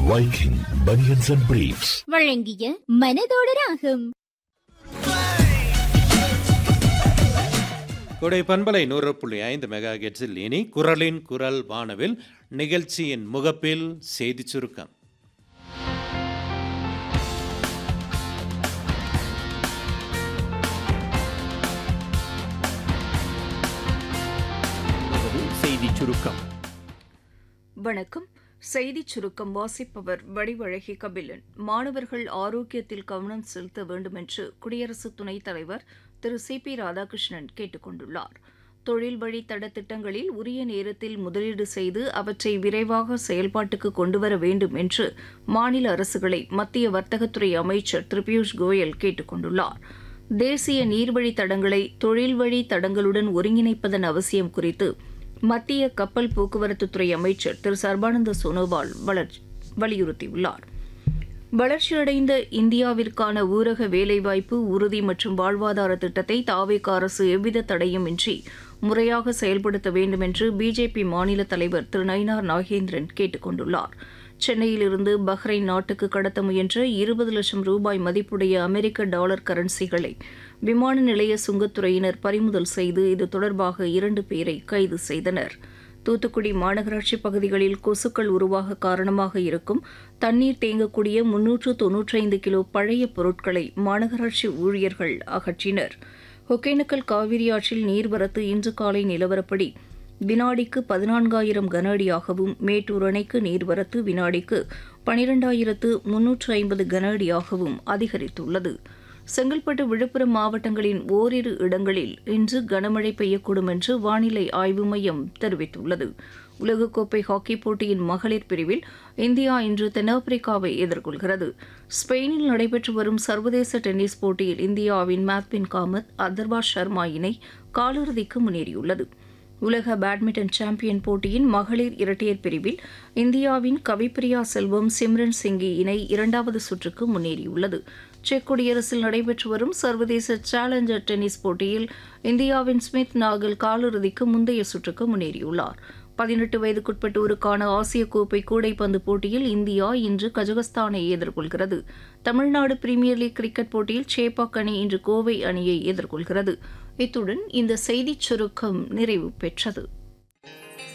Viking Bunions and Briefs. வழங்கிய மனதோட ராகம் கொடை பண்பலை நூறு புள்ளி ஐந்து மெகா கெட்ஸில் இனி குரலின் குரல் வானவில் நிகழ்ச்சியின் முகப்பில் செய்தி சுருக்கம் செய்திச் சுருக்கம் வணக்கம் செய்திச் சுருக்கம் வாசிப்பவர் வடிவழகி கபிலன் மாணவர்கள் ஆரோக்கியத்தில் கவனம் செலுத்த வேண்டும் என்று குடியரசு துணைத் தலைவர் திரு சி பி ராதாகிருஷ்ணன் கேட்டுக் கொண்டுள்ளார் தொழில் வழி தட திட்டங்களில் உரிய நேரத்தில் முதலீடு செய்து அவற்றை விரைவாக செயல்பாட்டுக்கு கொண்டுவர வேண்டும் என்று மாநில அரசுகளை மத்திய வர்த்தகத்துறை அமைச்சர் திரு பியூஷ் கோயல் கேட்டுக் கொண்டுள்ளார் தேசிய நீர்வழி தடங்களை தொழில் வழி தடங்களுடன் ஒருங்கிணைப்பதன் அவசியம் குறித்து மத்திய கப்பல் போக்குவரத்துத்துறை அமைச்சர் திரு சர்பானந்த சோனோவால் வளர்- வலியுறுத்தியுள்ளார் வளர்ச்சியடைந்த இந்தியாவிற்கான ஊரக வேலைவாய்ப்பு உறுதி மற்றும் வாழ்வாதார திட்டத்தை தாவேக அரசு எவ்வித தடையுமின்றி முறையாக செயல்படுத்த வேண்டும் என்று பிஜேபி மாநில தலைவர் திரு நயினார் நாகேந்திரன் கேட்டுக் கொண்டுள்ளார் சென்னையிலிருந்து பஹ்ரைன் நாட்டுக்கு கடத்த முயன்ற இருபது லட்சம் ரூபாய் மதிப்புடைய அமெரிக்க டாலர் கரன்சிகளை விமான நிலைய சுங்கத்துறையினர் பறிமுதல் செய்து இது தொடர்பாக இரண்டு பேரை கைது செய்தனர் தூத்துக்குடி மாநகராட்சி பகுதிகளில் கொசுக்கள் உருவாக காரணமாக இருக்கும் தண்ணீர் தேங்கக்கூடிய முன்னூற்று தொன்னூற்றைந்து கிலோ பழைய பொருட்களை மாநகராட்சி ஊழியர்கள் அகற்றினர் ஒகேனக்கல் காவிரி ஆற்றில் நீர்வரத்து இன்று காலை நிலவரப்படி வினாடிக்கு பதினான்காயிரம் கன அடியாகவும் மேட்டூர் அணைக்கு நீர்வரத்து வினாடிக்கு பனிரெண்டாயிரத்து முன்னூற்று ஐம்பது கன அடியாகவும் அதிகரித்துள்ளது செங்கல்பட்டு விழுப்புரம் மாவட்டங்களின் ஓரிரு இடங்களில் இன்று கனமழை பெய்யக்கூடும் என்று வானிலை ஆய்வு மையம் தெரிவித்துள்ளது உலகக்கோப்பை ஹாக்கி போட்டியின் மகளிர் பிரிவில் இந்தியா இன்று தென்னாப்பிரிக்காவை எதிர்கொள்கிறது ஸ்பெயினில் நடைபெற்று வரும் சர்வதேச டென்னிஸ் போட்டியில் இந்தியாவின் மேத்வின் காமத் அதர்வா சர்மா இணை காலிறுதிக்கு முன்னேறியுள்ளது உலக பேட்மிண்டன் சாம்பியன் போட்டியின் மகளிர் இரட்டையர் பிரிவில் இந்தியாவின் கவிப்பிரியா செல்வம் சிம்ரன் சிங்கி இணை இரண்டாவது சுற்றுக்கு முன்னேறியுள்ளது செக் குடியரசில் நடைபெற்று வரும் சர்வதேச சேலஞ்சர் டென்னிஸ் போட்டியில் இந்தியாவின் ஸ்மித் நாகல் காலிறுதிக்கு முந்தைய சுற்றுக்கு முன்னேறியுள்ளார் பதினெட்டு வயதுக்குட்பட்டோருக்கான ஆசிய கோப்பை கூடைப்பந்து போட்டியில் இந்தியா இன்று கஜகஸ்தானை எதிர்கொள்கிறது தமிழ்நாடு பிரீமியர் லீக் கிரிக்கெட் போட்டியில் சேப்பாக் அணி இன்று கோவை அணியை எதிர்கொள்கிறது இத்துடன் இந்த செய்திச் சுருக்கம் நிறைவு பெற்றது